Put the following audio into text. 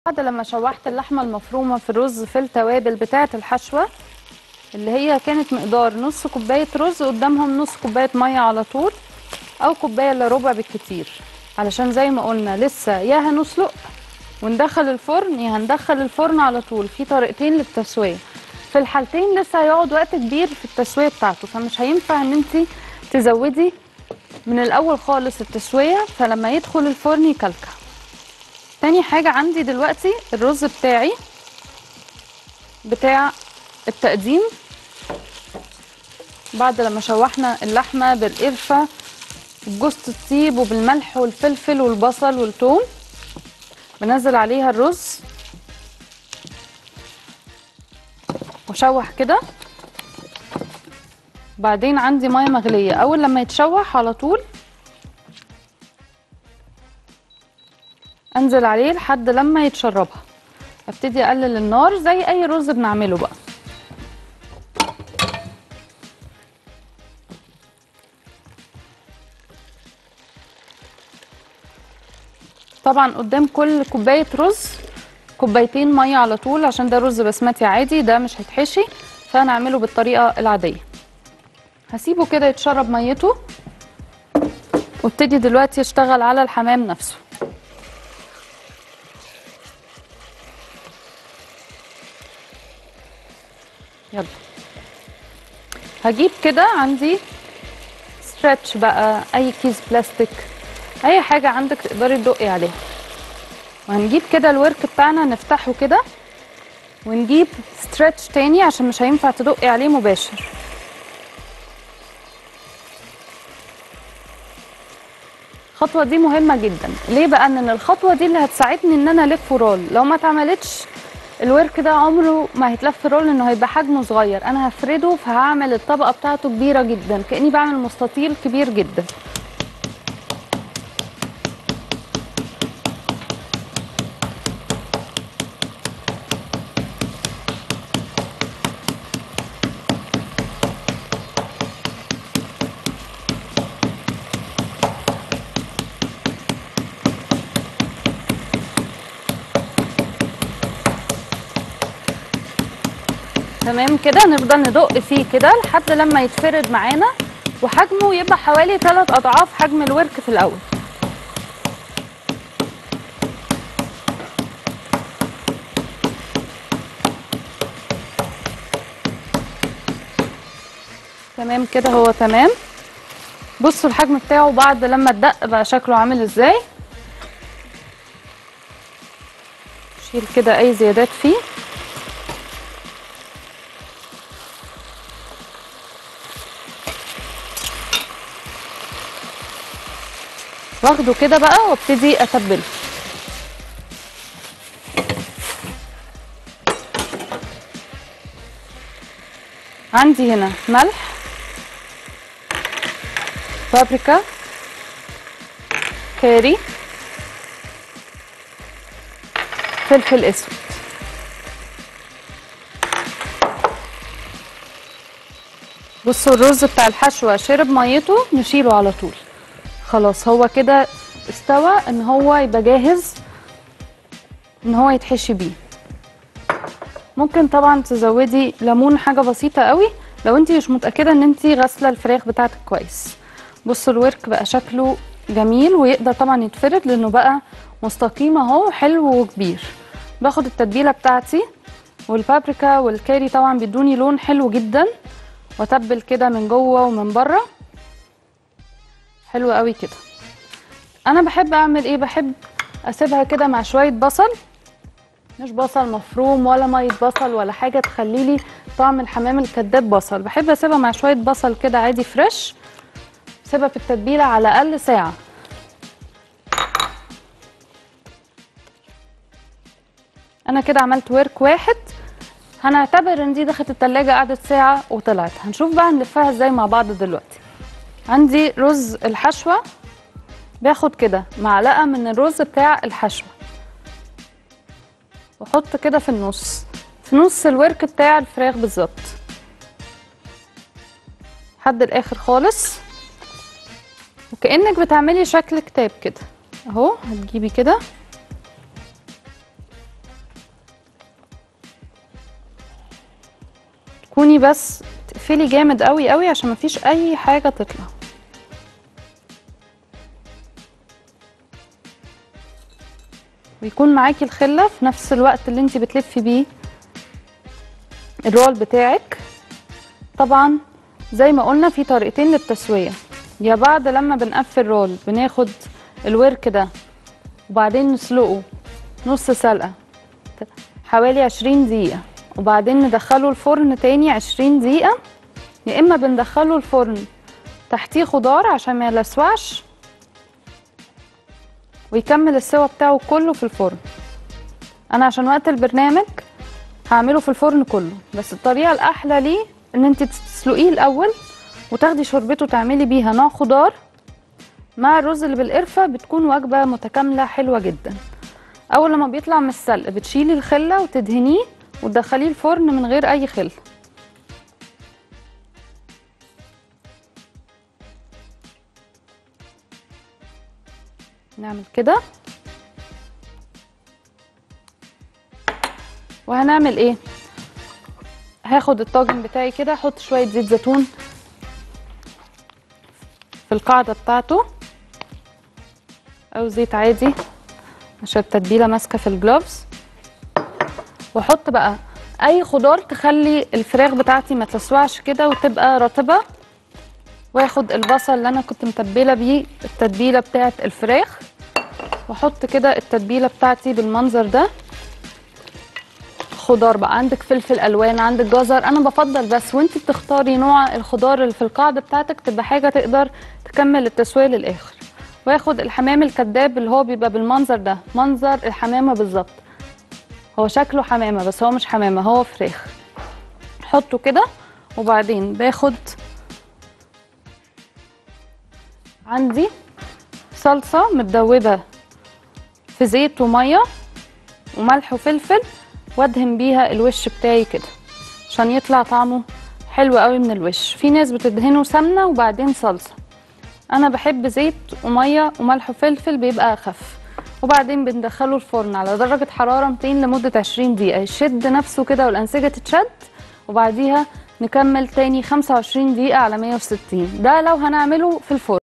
بعد لما شوحت اللحمة المفرومة في الرز في التوابل بتاعة الحشوة اللي هي كانت مقدار نص كوباية رز قدامهم نص كوباية مية على طول أو كوباية إلا ربع بالكتير علشان زي ما قلنا لسه يا هنسلق وندخل الفرن يا هندخل الفرن على طول في طريقتين للتسوية في الحالتين لسه هيقعد وقت كبير في التسوية بتاعته فمش هينفع ان انت تزودي من الاول خالص التسوية فلما يدخل الفرن يكلكع تاني حاجة عندي دلوقتي الرز بتاعي بتاع التقديم بعد لما شوحنا اللحمة بالقرفة بجوز الطيب وبالملح والفلفل والبصل والثوم بنزل عليها الرز واشوح كده بعدين عندي ميه مغليه اول لما يتشوح على طول انزل عليه لحد لما يتشربها ابتدي اقلل النار زي اي رز بنعمله بقى طبعا قدام كل كوبايه رز كوبايتين ميه على طول عشان ده رز بسمتي عادي ده مش هيتحشي فهنعمله بالطريقه العاديه هسيبه كده يتشرب ميته وابتدي دلوقتي اشتغل على الحمام نفسه يلا هجيب كده عندي ستريتش بقى اي كيس بلاستيك اي حاجه عندك تقدري تدقي عليها وهنجيب كده الورك بتاعنا نفتحه كده ونجيب ستريتش تاني عشان مش هينفع تدقي عليه مباشر الخطوه دي مهمه جدا ليه بقى ان الخطوه دي اللي هتساعدني ان انا الف رول لو ما اتعملتش الورك ده عمره ما هيتلف رول انه هيبقى حجمه صغير انا هفرده فهعمل الطبقه بتاعته كبيره جدا كاني بعمل مستطيل كبير جدا تمام كده نفضل ندق فيه كده لحد لما يتفرد معانا وحجمه يبقى حوالي 3 اضعاف حجم الورك في الاول تمام كده هو تمام بصوا الحجم بتاعه بعد لما اتدق بقى شكله عامل ازاي شيل كده اي زيادات فيه واخده كده بقى وابتدي اتبله عندي هنا ملح بابريكا كاري فلفل اسود بصوا الرز بتاع الحشوه شرب ميته نشيله على طول خلاص هو كده استوى ان هو يبقى جاهز ان هو يتحشي بيه ممكن طبعا تزودي ليمون حاجه بسيطه قوي لو انت مش متاكده ان انت غاسله الفراخ بتاعتك كويس بصوا الورك بقى شكله جميل ويقدر طبعا يتفرد لانه بقى مستقيم اهو حلو وكبير باخد التتبيله بتاعتي والبابريكا والكاري طبعا بيدوني لون حلو جدا واتبل كده من جوه ومن بره حلو قوي كده انا بحب اعمل ايه بحب اسيبها كده مع شويه بصل مش بصل مفروم ولا ميه بصل ولا حاجه تخلي لي طعم الحمام الكداب بصل بحب اسيبها مع شويه بصل كده عادي فريش سيبها في التتبيله على الاقل ساعه انا كده عملت ورك واحد هنعتبر ان دي دخلت التلاجة قعدت ساعة وطلعت هنشوف بقى نلفها ازاي مع بعض دلوقتي عندي رز الحشوة باخد كده معلقة من الرز بتاع الحشوة واحط كده في النص في نص الورك بتاع الفراخ بالظبط لحد الاخر خالص وكأنك بتعملي شكل كتاب كده اهو هتجيبي كده كوني بس تقفلي جامد قوي قوي عشان مفيش اي حاجه تطلع ويكون معاكي الخله في نفس الوقت اللي انت بتلفي بيه الرول بتاعك طبعا زي ما قلنا في طريقتين للتسويه يا بعد لما بنقفل رول بناخد الورك ده وبعدين نسلقه نص سلقه حوالي 20 دقيقه وبعدين ندخله الفرن تاني 20 دقيقه يا اما بندخله الفرن تحتيه خضار عشان ما يلسوعش ويكمل السوا بتاعه كله في الفرن انا عشان وقت البرنامج هعمله في الفرن كله بس الطريقه الاحلى ليه ان انت تسلقيه الاول وتاخدي شوربته تعملي بيها نوع خضار مع الرز اللي بالقرفه بتكون وجبه متكامله حلوه جدا اول لما بيطلع من السلق بتشيلي الخله وتدهنيه وتدخليه الفرن من غير اي خل نعمل كده وهنعمل ايه هاخد الطاجن بتاعي كده احط شويه زيت زيتون في القاعده بتاعته او زيت عادي عشان التتبيله ماسكه في الجلوفز واحط بقى اي خضار تخلي الفراخ بتاعتي ما تلسوعش كده وتبقى رطبه واخد البصل اللي انا كنت متبله بيه التتبيله بتاعه الفراخ واحط كده التتبيله بتاعتي بالمنظر ده خضار بقى عندك فلفل الوان عندك جزر انا بفضل بس وانت بتختاري نوع الخضار اللي في القاعده بتاعتك تبقى حاجه تقدر تكمل التسويه للاخر واخد الحمام الكداب اللي هو بيبقى بالمنظر ده منظر الحمامه بالظبط هو شكله حمامه بس هو مش حمامه هو فراخ حطه كده وبعدين باخد عندي صلصه متدوبه في زيت وميه وملح وفلفل وادهن بيها الوش بتاعي كده عشان يطلع طعمه حلو قوي من الوش في ناس بتدهنه سمنه وبعدين صلصه انا بحب زيت وميه وملح وفلفل بيبقى اخف وبعدين بندخله الفرن على درجه حراره 200 لمده 20 دقيقه يشد نفسه كده والانسجه تتشد وبعديها نكمل تاني 25 دقيقه على 160 ده لو هنعمله في الفرن